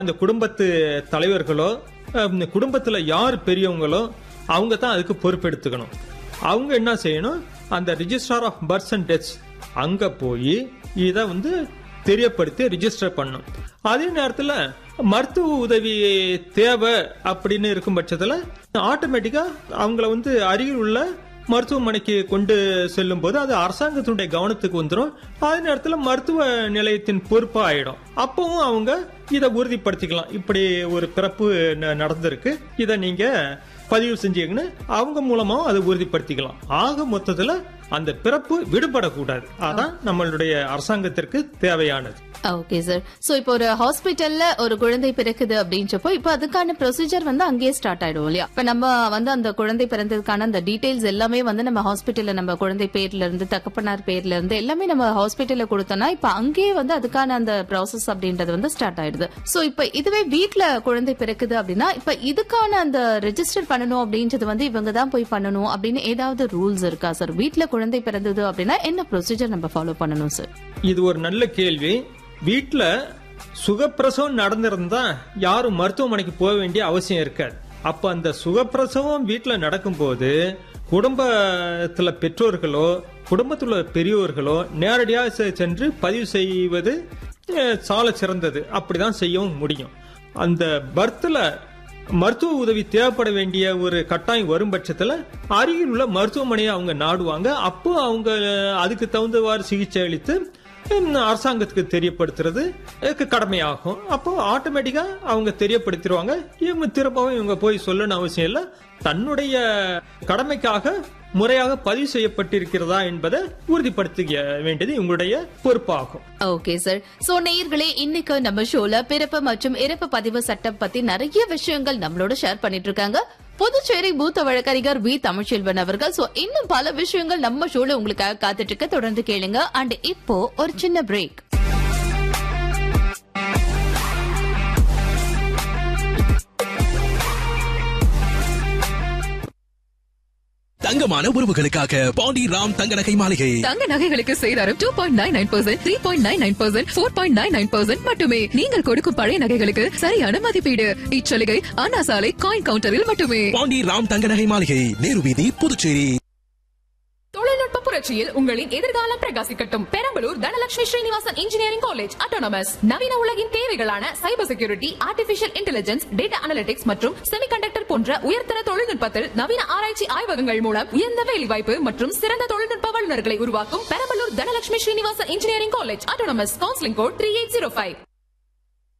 இந்த குடும்பத்து தலைவர்களோ அஹ், இந்த குடும்பத்துல யார் பெரியவங்களோ அவங்க தான் அதுக்கு பொறுப்பெடுத்துக்கணும் அவங்க என்ன செய்யணும் அந்த registrar of births and deaths அங்க போய் இதை வந்து தெரியப்படுத்தி ரிஜிஸ்டர் பண்ணும் அதே நேரத்தில் மருத்துவ உதவி தேவை அப்படின்னு இருக்கும் பட்சத்தில் ஆட்டோமேட்டிக்கா அவங்கள வந்து அருகில் உள்ள மருத்துவமனைக்கு கொண்டு செல்லும் போது அது அரசாங்கத்தினுடைய கவனத்துக்கு வந்துடும் அதே நேரத்தில் மருத்துவ நிலையத்தின் பொறுப்பா ஆயிடும் அப்பவும் அவங்க இதை உறுதிப்படுத்திக்கலாம் இப்படி ஒரு பிறப்பு ந- நடந்திருக்கு இதை நீங்க பதிவு செஞ்சீங்கன்னு அவங்க மூலமாவும் அதை உறுதிப்படுத்திக்கலாம் ஆக மொத்தத்துல அந்த பிறப்பு விடுபடக்கூடாது அதான் நம்மளுடைய அரசாங்கத்திற்கு தேவையானது ஓகே சார் சோ இப்போ ஒரு ஹாஸ்பிட்டல்ல ஒரு குழந்தை பிறக்குது அப்படின்றப்போ இப்போ அதுக்கான ப்ரொசீஜர் வந்து அங்கேயே ஸ்டார்ட் ஆயிடும் இல்லையா இப்ப நம்ம வந்து அந்த குழந்தை பிறந்ததுக்கான அந்த டீடைல்ஸ் எல்லாமே வந்து நம்ம ஹாஸ்பிட்டல்ல நம்ம குழந்தை பேர்ல இருந்து தகப்பனார் பேர்ல இருந்து எல்லாமே நம்ம ஹாஸ்பிட்டல்ல கொடுத்தோம்னா இப்ப அங்கேயே வந்து அதுக்கான அந்த ப்ராசஸ் அப்படின்றது வந்து ஸ்டார்ட் ஆயிடுது சோ இப்ப இதுவே வீட்ல குழந்தை பிறக்குது அப்படின்னா இப்ப இதுக்கான அந்த ரெஜிஸ்டர் பண்ணணும் அப்படின்றது வந்து இவங்க தான் போய் பண்ணணும் அப்படின்னு ஏதாவது ரூல்ஸ் இருக்கா சார் வீட்ல குழந்தை பிறந்தது அப்படின்னா என்ன ப்ரொசீஜர் நம்ம ஃபாலோ பண்ணணும் சார் இது ஒரு நல்ல கேள்வி வீட்ல சுகப்பிரசவம் நடந்திருந்தா யாரும் மருத்துவமனைக்கு போக வேண்டிய அவசியம் இருக்காது அப்ப அந்த சுகப்பிரசவம் வீட்ல நடக்கும்போது குடும்பத்துல பெற்றோர்களோ குடும்பத்தில் உள்ள பெரியோர்களோ நேரடியாக செ- சென்று பதிவு செய்வது சால சிறந்தது அப்படிதான் செய்யவும் முடியும் அந்த பர்த்ல மருத்துவ உதவி தேவைப்பட வேண்டிய ஒரு கட்டாயம் வரும் பட்சத்துல அருகில் உள்ள மருத்துவமனையை அவங்க நாடுவாங்க அப்போ அவங்க அதுக்கு தகுந்தவாறு சிகிச்சை அளித்து ஹம், அரசாங்கத்துக்கு தெரியப்படுத்துறது இதுக்கு கடமையாகும் அப்போ ஆட்டோமேட்டிக்கா அவங்க தெரியப்படுத்திடுவாங்க இவங்க திரும்பவும் இவங்க போய் சொல்லணும் அவசியம் இல்லை தன்னுடைய கடமைக்காக முறையாக பதிவு செய்யப்பட்டிருக்கிறதா என்பதை உறுதிப்படுத்திக்க வேண்டியது இவங்களுடைய பொறுப்பாகும் ஓகே சார் சோ நேயர்களே இன்னைக்கு நம்ம ஷோல பிறப்பு மற்றும் இறப்பு பதிவு சட்டம் பத்தி நிறைய விஷயங்கள் நம்மளோட ஷேர் பண்ணிட்டு இருக்காங்க புதுச்சேரி மூத்த வழக்கறிஞர் வி தமிழ்ச்செல்வன் அவர்கள் சோ இன்னும் பல விஷயங்கள் நம்ம ஷோல உங்களுக்காக காத்துட்டு இருக்க தொடர்ந்து கேளுங்க அண்ட் இப்போ ஒரு சின்ன பிரேக் தங்கமான உறவுகளுக்காக பாண்டி ராம் தங்க நகை மாளிகை தங்க நகைகளுக்கு சேதாரம் two point nine nine percent three point nine nine percent four point nine nine percent மட்டுமே நீங்கள் கொடுக்கும் பழைய நகைகளுக்கு சரியான மதிப்பீடு இச்சலுகை அண்ணா சாலை காயின் கவுண்டரில் மட்டுமே பாண்டி ராம் தங்க நகை மாளிகை நேரு வீதி புதுச்சேரி தொழில்நுட்ப புரட்சியில் உங்களின் எதிர்காலம் பிரகாசிக்கட்டும் Perambalur Dhanalakshmi Srinivasan engineering college autonomous நவீன உலகின் தேவைகளான cyber security artificial intelligence data analytics மற்றும் செமிகண்டக்டர் போன்ற உயர்தர தொழில்நுட்பத்தில் நவீன ஆராய்ச்சி ஆய்வகங்கள் மூலம் உயர்ந்த வேலைவாய்ப்பு மற்றும் சிறந்த தொழில்நுட்ப வல்லுநர்களை உருவாக்கும் Perambalur Dhanalakshmi Srinivasan engineering college autonomous counselling code three eight zero five